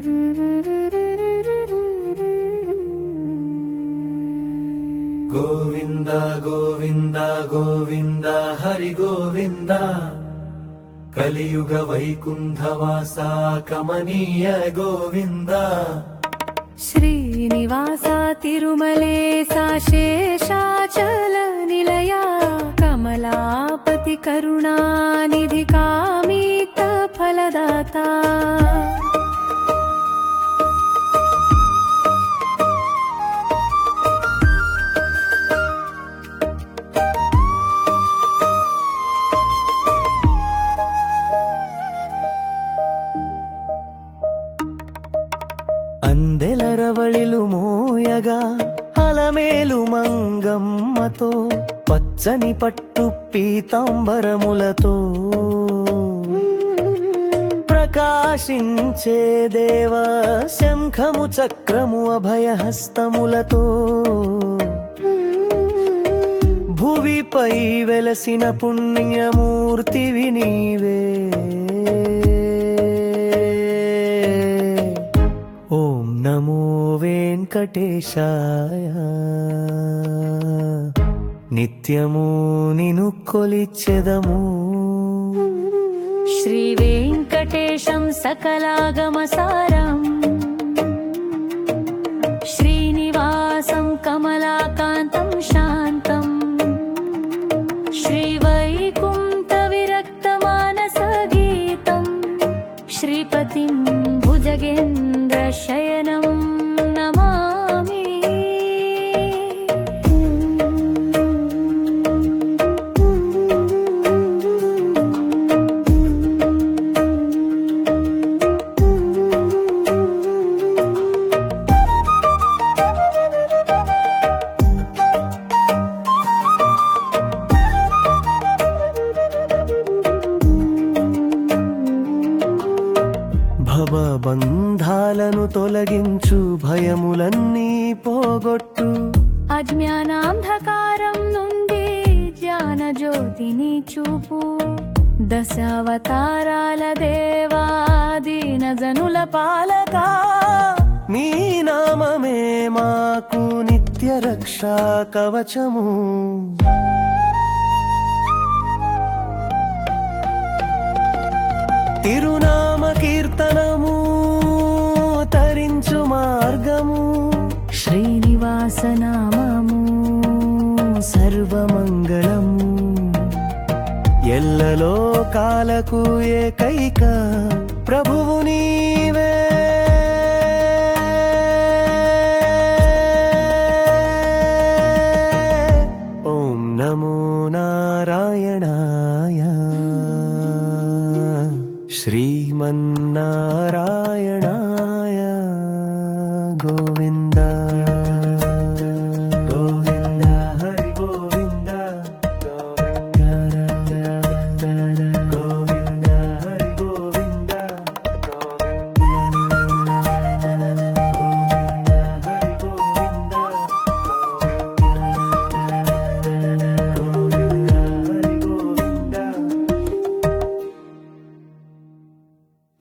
గోవింద గోవింద గోవింద హరి గోవింద కలియుగ వైకుంఠవాస కమనీయ గోవింద శ్రీనివాస తిరుమలేశ శేషాచల నిలయ కమలాపతి కరుణానిధి కామిత ఫలదాత అందెలరవళిలు మోయగా అలమేలు మంగమ్మతో పచ్చని పట్టు పీతాంబరములతో ప్రకాశించే దేవ శంఖము చక్రము అభయహస్తములతో భువిపై వెలసిన పుణ్యమూర్తివి నీవే ఓం నమో వెంకటేశాయ నిత్యము నిను కొలిచెదము శ్రీ వెంకటేశం సకలాగమసారం శ్రీనివాసం కమలాకాంతం శాంతం శ్రీవైకుంఠ విరక్తమానస గీతం శ్రీపతిం భుజగేంద్ర శయనం నమామి భవబంధాలను తొలగించు భయములన్నీ పోగొట్టు అజ్ఞానాంధకారం నుండి జ్ఞాన జ్యోతిని చూపు దశావతారాల దేవా దీన జనుల పాలక మీ నామమే మాకు నిత్య రక్షా కవచము తిరునామ కీర్తనము తరించు మార్గము శ్రీనివాస నామము సర్వమంగళము ఎల్లలో కాలకు ఏకైక ప్రభువు నీవే ఓం నమో నారాయణాయ శ్రీమన్నారాయణ